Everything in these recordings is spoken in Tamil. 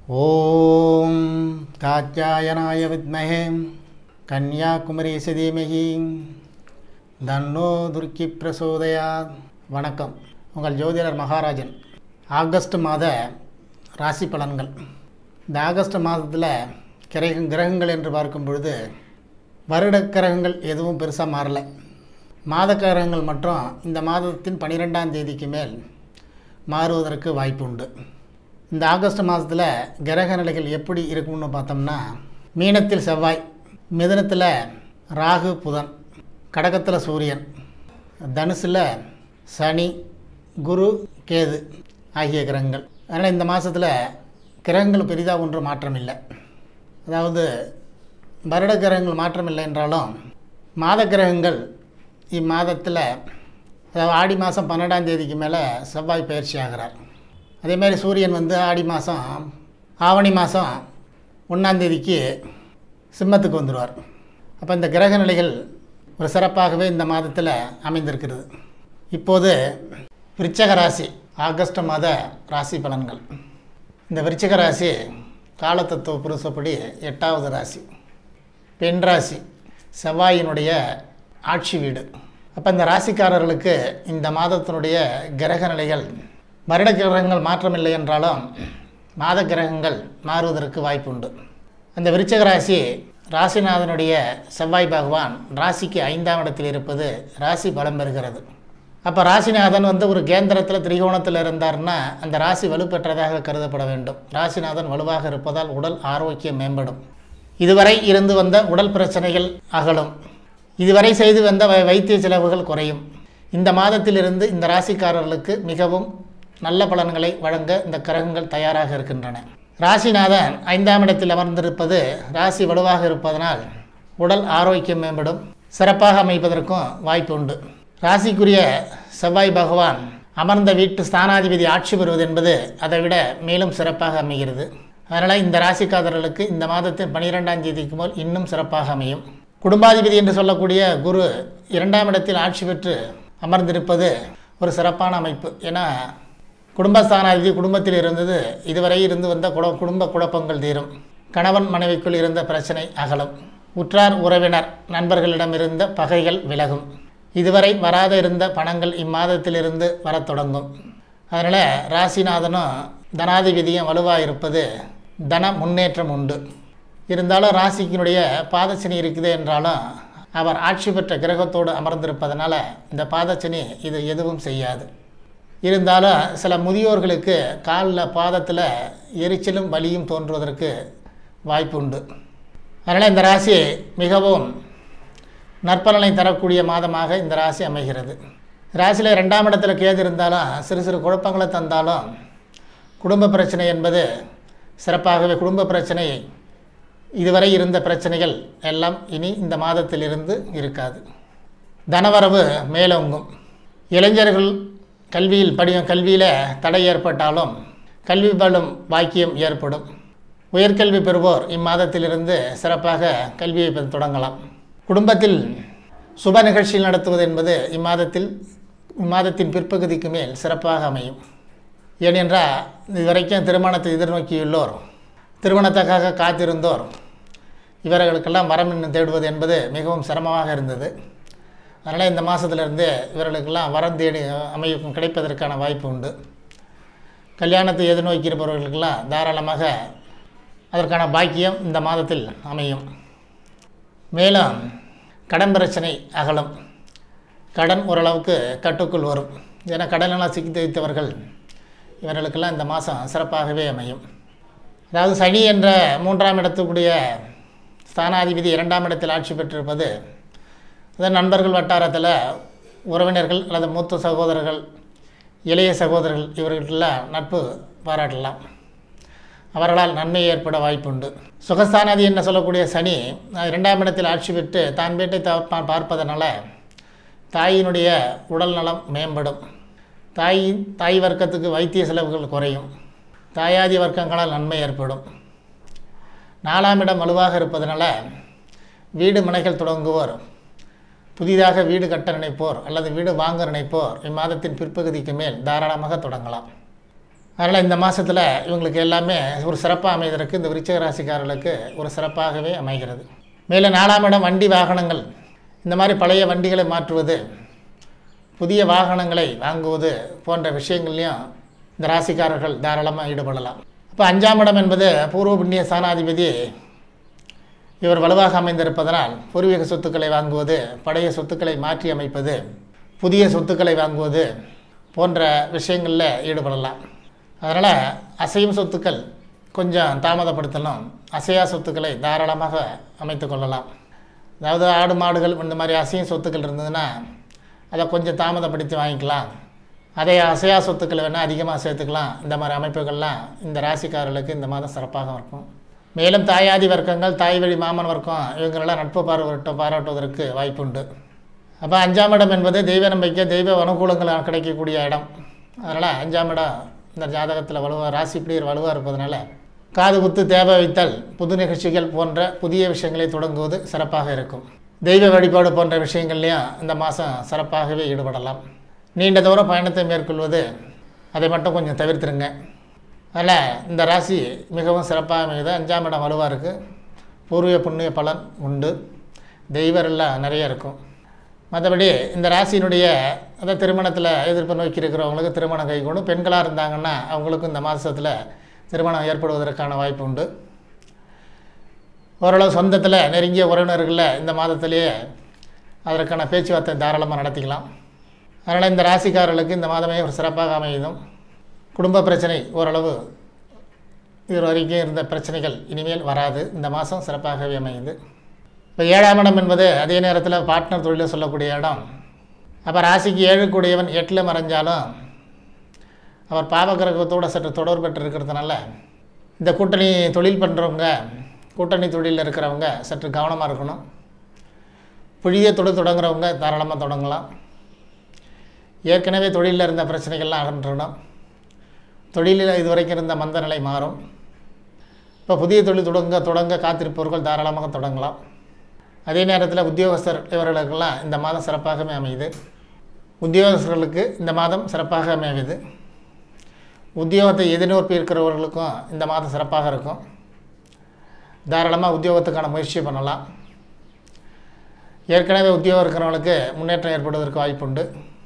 ஓம் காத்தியாயனாய வித்மஹே கன்யாகுமரீச தீமகி தன்னோ துர்க்கி பிரசோதயாத் வணக்கம் உங்கள் ஜோதிடர் மகாராஜன் ஆகஸ்ட் மாத ராசி பலன்கள் இந்த ஆகஸ்ட் மாதத்தில் கிரக கிரகங்கள் என்று பார்க்கும் பொழுது வருட கிரகங்கள் எதுவும் பெருசாக மாறல மாத கிரகங்கள் மற்றும் இந்த மாதத்தின் பன்னிரெண்டாம் தேதிக்கு மேல் மாறுவதற்கு வாய்ப்பு உண்டு இந்த ஆகஸ்ட் மாதத்தில் கிரக நிலைகள் எப்படி இருக்கும்னு பார்த்தோம்னா மீனத்தில் செவ்வாய் மிதனத்தில் ராகு புதன் கடகத்தில் சூரியன் தனுசில் சனி குரு கேது ஆகிய கிரகங்கள் அதனால் இந்த மாதத்தில் கிரகங்கள் பெரிதாக ஒன்றும் மாற்றம் இல்லை அதாவது வருட கிரகங்கள் மாற்றம் இல்லை என்றாலும் மாத கிரகங்கள் இம்மாதத்தில் அதாவது ஆடி மாதம் பன்னெண்டாம் தேதிக்கு மேலே செவ்வாய் பயிற்சி ஆகிறார் அதேமாதிரி சூரியன் வந்து ஆடி மாதம் ஆவணி மாதம் ஒன்றாந்தேதிக்கு சிம்மத்துக்கு வந்துடுவார் அப்போ இந்த கிரக நிலைகள் ஒரு சிறப்பாகவே இந்த மாதத்தில் அமைந்திருக்கிறது இப்போது விருச்சக ராசி ஆகஸ்ட் மாத ராசி பலன்கள் இந்த விருச்சிக ராசி காலத்தத்துவ புருஷப்படி எட்டாவது ராசி பெண் ராசி செவ்வாயினுடைய ஆட்சி வீடு அப்போ இந்த ராசிக்காரர்களுக்கு இந்த மாதத்தினுடைய கிரக நிலைகள் வருட கிரகங்கள் மாற்றமில்லை என்றாலும் மாத கிரகங்கள் மாறுவதற்கு வாய்ப்புண்டு அந்த விருச்சக ராசி ராசிநாதனுடைய செவ்வாய் பகவான் ராசிக்கு ஐந்தாம் இடத்தில் இருப்பது ராசி பலம் பெறுகிறது அப்போ ராசிநாதன் வந்து ஒரு கேந்திரத்தில் திரிகோணத்தில் இருந்தார்னா அந்த ராசி வலுப்பெற்றதாக கருதப்பட வேண்டும் ராசிநாதன் வலுவாக இருப்பதால் உடல் ஆரோக்கியம் மேம்படும் இதுவரை இருந்து வந்த உடல் பிரச்சனைகள் அகலும் இதுவரை செய்து வந்த வை- வைத்திய செலவுகள் குறையும் இந்த மாதத்திலிருந்து இந்த ராசிக்காரர்களுக்கு மிகவும் நல்ல பலன்களை வழங்க இந்த கிரகங்கள் தயாராக இருக்கின்றன ராசிநாதன் ஐந்தாம் இடத்தில் அமர்ந்திருப்பது ராசி வலுவாக இருப்பதனால் உடல் ஆரோக்கியம் மேம்படும் சிறப்பாக அமைப்பதற்கும் வாய்ப்பு உண்டு ராசிக்குரிய செவ்வாய் பகவான் அமர்ந்த வீட்டு ஸ்தானாதிபதி ஆட்சி பெறுவது என்பது அதை விட மேலும் சிறப்பாக அமைகிறது அதனால் இந்த ராசிக்காரர்களுக்கு இந்த மாதத்தின் பன்னிரெண்டாம் தேதிக்கு மேல் இன்னும் சிறப்பாக அமையும் குடும்பாதிபதி என்று சொல்லக்கூடிய குரு இரண்டாம் இடத்தில் ஆட்சி பெற்று அமர்ந்திருப்பது ஒரு சிறப்பான அமைப்பு ஏன்னா குடும்பஸ்தானாதிபதி குடும்பத்தில் இருந்தது இதுவரை இருந்து வந்த குட குடும்ப குழப்பங்கள் தீரும் கணவன் மனைவிக்குள் இருந்த பிரச்சனை அகலும் உற்றார் உறவினர் நண்பர்களிடம் இருந்த பகைகள் விலகும் இதுவரை வராத இருந்த பணங்கள் இம்மாதத்திலிருந்து வரத் தொடங்கும் அதனால் ராசிநாதனும் தனாதிபதியும் வலுவாக இருப்பது தன முன்னேற்றம் உண்டு இருந்தாலும் ராசிக்கினுடைய பாதச்சனி இருக்குது என்றாலும் அவர் ஆட்சி பெற்ற கிரகத்தோடு அமர்ந்திருப்பதனால இந்த பாதச்சனி இது எதுவும் செய்யாது இருந்தாலும் சில முதியோர்களுக்கு காலில் பாதத்தில் எரிச்சலும் வலியும் தோன்றுவதற்கு வாய்ப்பு உண்டு அதனால் இந்த ராசி மிகவும் நற்பலனை தரக்கூடிய மாதமாக இந்த ராசி அமைகிறது ராசியில் ரெண்டாம் இடத்துல கேது இருந்தாலும் சிறு சிறு குழப்பங்களை தந்தாலும் குடும்ப பிரச்சனை என்பது சிறப்பாகவே குடும்ப பிரச்சனை இதுவரை இருந்த பிரச்சனைகள் எல்லாம் இனி இந்த மாதத்திலிருந்து இருக்காது தனவரவு மேலோங்கும் இளைஞர்கள் கல்வியில் படி கல்வியில் தடை ஏற்பட்டாலும் கல்வி பலும் பாக்கியம் ஏற்படும் உயர்கல்வி பெறுவோர் இம்மாதத்திலிருந்து சிறப்பாக கல்வியை பெற தொடங்கலாம் குடும்பத்தில் சுப நிகழ்ச்சிகள் நடத்துவது என்பது இம்மாதத்தில் இம்மாதத்தின் பிற்பகுதிக்கு மேல் சிறப்பாக அமையும் ஏனென்றால் இதுவரைக்கும் திருமணத்தை எதிர்நோக்கியுள்ளோர் திருமணத்துக்காக காத்திருந்தோர் இவர்களுக்கெல்லாம் வரம் இன்னும் தேடுவது என்பது மிகவும் சிரமமாக இருந்தது அதனால் இந்த மாதத்திலிருந்து இவர்களுக்கெல்லாம் வரம் தேடி அமையும் கிடைப்பதற்கான வாய்ப்பு உண்டு கல்யாணத்தை எதிர்நோக்கி இருப்பவர்களுக்கெல்லாம் தாராளமாக அதற்கான பாக்கியம் இந்த மாதத்தில் அமையும் மேலும் கடன் பிரச்சனை அகலும் கடன் ஓரளவுக்கு கட்டுக்குள் வரும் ஏன்னா கடனெல்லாம் சிக்கி வைத்தவர்கள் இவர்களுக்கெல்லாம் இந்த மாதம் சிறப்பாகவே அமையும் அதாவது சனி என்ற மூன்றாம் இடத்துக்குரிய ஸ்தானாதிபதி இரண்டாம் இடத்தில் ஆட்சி பெற்றிருப்பது அதாவது நண்பர்கள் வட்டாரத்தில் உறவினர்கள் அல்லது மூத்த சகோதரர்கள் இளைய சகோதரர்கள் இவர்களெல்லாம் நட்பு பாராட்டலாம் அவர்களால் நன்மை ஏற்பட வாய்ப்புண்டு சுகஸ்தானாதி என்று சொல்லக்கூடிய சனி அஹ், இரண்டாம் இடத்தில் ஆட்சி பெற்று தான் வீட்டை தா- பா- பார்ப்பதனால தாயினுடைய உடல் நலம் மேம்படும் தாயின் தாய் வர்க்கத்துக்கு வைத்திய செலவுகள் குறையும் தாயாதி வர்க்கங்களால் நன்மை ஏற்படும் நாலாம் இடம் வலுவாக இருப்பதனால வீடு மனைகள் தொடங்குவோர் புதிதாக வீடு கட்ட நினைப்போர் அல்லது வீடு வாங்க நினைப்போர் இம்மாதத்தின் பிற்பகுதிக்கு மேல் தாராளமாக தொடங்கலாம் அதனால் இந்த மாதத்தில் இவங்களுக்கு எல்லாமே ஒரு சிறப்பாக அமைவதற்கு இந்த விருச்சிக ராசிக்காரர்களுக்கு ஒரு சிறப்பாகவே அமைகிறது மேலும் நாலாம் இடம் வண்டி வாகனங்கள் இந்த மாதிரி பழைய வண்டிகளை மாற்றுவது புதிய வாகனங்களை வாங்குவது போன்ற விஷயங்கள்லையும் இந்த ராசிக்காரர்கள் தாராளமாக ஈடுபடலாம் இப்போ அஞ்சாம் இடம் என்பது பூர்வ புண்ணிய ஸ்தானாதிபதி இவர் வலுவாக அமைந்திருப்பதனால் பூர்வீக சொத்துக்களை வாங்குவது பழைய சொத்துக்களை மாற்றி அமைப்பது புதிய சொத்துக்களை வாங்குவது போன்ற விஷயங்களில் ஈடுபடலாம் அதனால் அசையும் சொத்துக்கள் கொஞ்சம் தாமதப்படுத்தணும் அசையா சொத்துக்களை தாராளமாக அமைத்து கொள்ளலாம் அதாவது ஆடு மாடுகள் இந்த மாதிரி அசையும் சொத்துக்கள் இருந்ததுன்னா அதை கொஞ்சம் தாமதப்படுத்தி வாங்கிக்கலாம் அதே அசையா சொத்துக்களை வேணால் அதிகமாக சேர்த்துக்கலாம் இந்த மாதிரி அமைப்புகள்லாம் இந்த ராசிக்காரர்களுக்கு இந்த மாதம் சிறப்பாக இருக்கும் மேலும் தாயாதி வர்க்கங்கள் தாய் வழி மாமன் வர்க்கம் இவங்களெல்லாம் நட்பு பாராட்ட பாராட்டுவதற்கு வாய்ப்புண்டு அப்போ அஞ்சாம் இடம் என்பது தெய்வ நம்பிக்கை தெய்வ அனுகூலங்கள் கிடைக்கக்கூடிய இடம் அதனால் அஞ்சாம் இடம் இந்த ஜாதகத்தில் வலுவாக ராசி பிடியர் வலுவாக இருப்பதனால காது குத்து தேவை வைத்தல் புது நிகழ்ச்சிகள் போன்ற புதிய விஷயங்களை தொடங்குவது சிறப்பாக இருக்கும் தெய்வ வழிபாடு போன்ற விஷயங்கள்லையும் இந்த மாதம் சிறப்பாகவே ஈடுபடலாம் நீண்ட தூரம் பயணத்தை மேற்கொள்வது அதை மட்டும் கொஞ்சம் தவிர்த்துருங்க அதில் இந்த ராசி மிகவும் சிறப்பாக அமையுது அஞ்சாம் இடம் வலுவாக இருக்குது பூர்வீக புண்ணிய பலன் உண்டு தெய்வரெல்லாம் நிறைய இருக்கும் மற்றபடி இந்த ராசியினுடைய அதாவது திருமணத்தில் எதிர்ப்பு நோக்கி இருக்கிறவங்களுக்கு திருமணம் கைகூடும் பெண்களாக இருந்தாங்கன்னா அவங்களுக்கும் இந்த மாதத்தில் திருமணம் ஏற்படுவதற்கான வாய்ப்பு உண்டு ஓரளவு சொந்தத்தில் நெருங்கிய உறவினர்களில் இந்த மாதத்திலேயே அதற்கான பேச்சுவார்த்தை தாராளமாக நடத்திக்கலாம் அதனால் இந்த ராசிக்காரர்களுக்கு இந்த மாதமே ஒரு சிறப்பாக அமையும் குடும்ப பிரச்சனை ஓரளவு இது வரைக்கும் இருந்த பிரச்சனைகள் இனிமேல் வராது இந்த மாதம் சிறப்பாகவே அமையுது இப்போ ஏழாம் இடம் என்பது அதே நேரத்தில் பார்ட்னர் தொழிலில் சொல்லக்கூடிய இடம் அப்போ ராசிக்கு ஏழு கூடியவன் எட்டில் மறைஞ்சாலும் அவர் பாவகிரகத்தோடு சற்று தொடர்பு பெற்று இருக்கிறதுனால இந்த கூட்டணி தொழில் பண்ணுறவங்க கூட்டணி தொழிலில் இருக்கிறவங்க சற்று கவனமாக இருக்கணும் புதிய தொழில் தொடங்குறவங்க தாராளமாக தொடங்கலாம் ஏற்கனவே தொழிலில் இருந்த பிரச்சனைகள்லாம் அகன்றணும் தொழிலில் இதுவரைக்கும் இருந்த மந்த நிலை மாறும் இப்போ புதிய தொழில் தொடங்க தொடங்க காத்திருப்பவர்கள் தாராளமாக தொடங்கலாம் அதே நேரத்தில் உத்தியோகஸ்தர் இவர்களுக்கெல்லாம் இந்த மாதம் சிறப்பாகவே அமையுது உத்தியோகஸ்தர்களுக்கு இந்த மாதம் சிறப்பாக அமையுது உத்தியோகத்தை எதிர்நோக்கி இருக்கிறவர்களுக்கும் இந்த மாதம் சிறப்பாக இருக்கும் தாராளமாக உத்தியோகத்துக்கான முயற்சி பண்ணலாம் ஏற்கனவே உத்தியோகம் இருக்கிறவங்களுக்கு முன்னேற்றம் ஏற்படுவதற்கு வாய்ப்புண்டு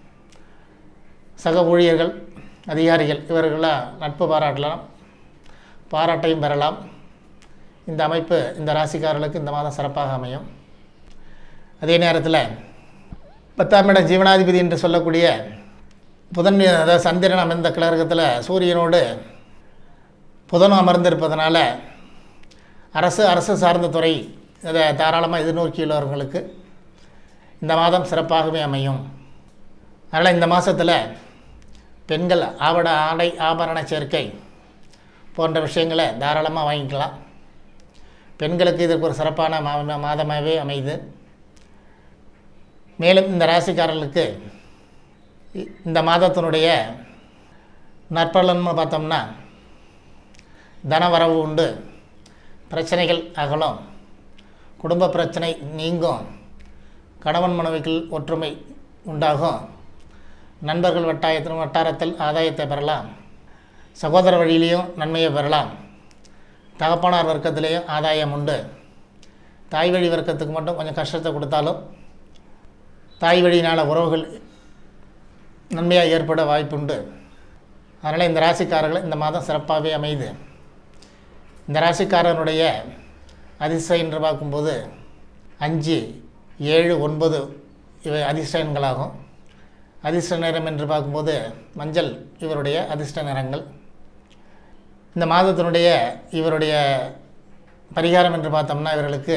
சக ஊழியர்கள் அதிகாரிகள் இவர்களால் நட்பு பாராட்டலாம் பாராட்டையும் பெறலாம் இந்த அமைப்பு இந்த ராசிக்காரர்களுக்கு இந்த மாதம் சிறப்பாக அமையும் அதே நேரத்தில் பத்தாம் இடம் ஜீவனாதிபதி என்று சொல்லக்கூடிய புதன் அதாவது சந்திரன் அமைந்த கிழகத்தில் சூரியனோடு புதனும் அமர்ந்திருப்பதனால அரசு அரசு சார்ந்த துறை இதை தாராளமாக எதிர்நோக்கியுள்ளவர்களுக்கு இந்த மாதம் சிறப்பாகவே அமையும் அதனால் இந்த மாதத்தில் பெண்கள் ஆவட ஆடை ஆபரண சேர்க்கை போன்ற விஷயங்களை தாராளமாக வாங்கிக்கலாம் பெண்களுக்கு இதற்கு ஒரு சிறப்பான மா மாதமாகவே அமையுது மேலும் இந்த ராசிக்காரர்களுக்கு இ- இந்த மாதத்தினுடைய நற்பலன்னு பார்த்தோம்னா தனவரவு உண்டு பிரச்சனைகள் அகலும் குடும்ப பிரச்சனை நீங்கும் கணவன் மனைவிக்குள் ஒற்றுமை உண்டாகும் நண்பர்கள் வட்டாயத்தின் வட்டாரத்தில் ஆதாயத்தை பெறலாம் சகோதர வழியிலையும் நன்மையை பெறலாம் தகப்பனார் வர்க்கத்திலேயும் ஆதாயம் உண்டு தாய் வழி வர்க்கத்துக்கு மட்டும் கொஞ்சம் கஷ்டத்தை கொடுத்தாலும் தாய் வழியினால் உறவுகள் நன்மையாக ஏற்பட வாய்ப்புண்டு அதனால் இந்த ராசிக்காரர்கள் இந்த மாதம் சிறப்பாகவே அமையுது இந்த ராசிக்காரனுடைய அதிர்ஷ்டம் என்று பார்க்கும்போது அஞ்சு ஏழு ஒன்பது இவை அதிர்ஷ்ட எண்களாகும் அதிர்ஷ்ட நிறம் என்று பார்க்கும்போது மஞ்சள் இவருடைய அதிர்ஷ்ட நிறங்கள் இந்த மாதத்தினுடைய இவருடைய பரிகாரம் என்று பார்த்தோம்னா இவர்களுக்கு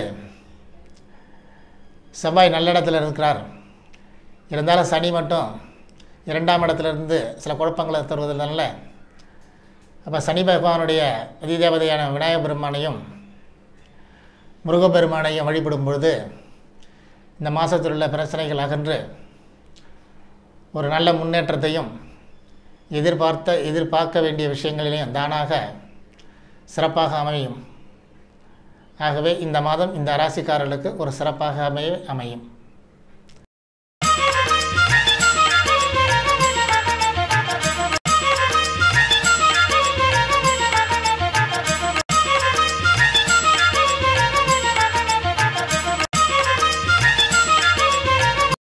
செவ்வாய் நல்ல இடத்துல இருக்கிறார் இருந்தாலும் சனி மட்டும் இரண்டாம் இடத்திலிருந்து சில குழப்பங்களை தருவதனால அப்போ சனி பகவானுடைய அதிதேவதையான விநாயகப் பெருமானையும் முருகப்பெருமானையும் வழிபடும் பொழுது இந்த மாதத்தில் உள்ள பிரச்சனைகள் அகன்று ஒரு நல்ல முன்னேற்றத்தையும் எதிர்பார்த்த எதிர்பார்க்க வேண்டிய விஷயங்களிலையும் தானாக சிறப்பாக அமையும் ஆகவே இந்த மாதம் இந்த ராசிக்காரர்களுக்கு ஒரு சிறப்பாக அமைய அமையும்